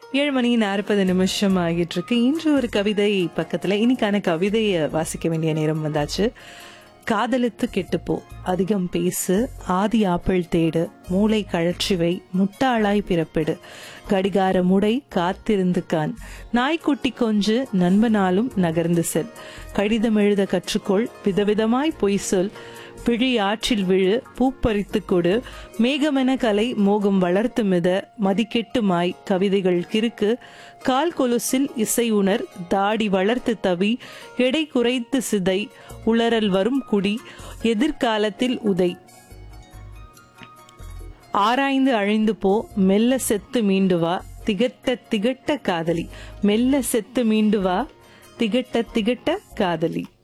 ஏழு மணி நாற்பது நிமிஷம் ஆகிட்டு இருக்கு இன்று ஒரு கவிதை பக்கத்துல இன்னைக்கான கவிதையை வாசிக்க வேண்டிய நேரம் வந்தாச்சு காதலித்து கெட்டுப்போ அதிகம் பேசு ஆதி ஆப்பிள் தேடு மூளை கழற்றிவை முட்டாளாய் பிறப்பிடு கடிகார முடை காத்திருந்து கான் நாய்க்குட்டி கொஞ்சு நண்பனாலும் நகர்ந்து செல் கடிதம் எழுத கற்றுக்கொள் விதவிதமாய் பொய் சொல் பிழி ஆற்றில் விழு பூப்பறித்து கொடு மேகமென கலை மோகம் வளர்த்து மித மதிக்கெட்டுமாய் கவிதைகள் கிறுக்கு கால் கொலுசில் இசை உணர் தாடி வளர்த்து தவி எடை குறைத்து சிதை உளறல் வரும் குடி எதிர்காலத்தில் உதை ஆராய்ந்து அழிந்து போ மெல்ல செத்து மீண்டு வா திகட்ட திகட்ட காதலி மெல்ல செத்து மீண்டு வா திகட்ட திகட்ட காதலி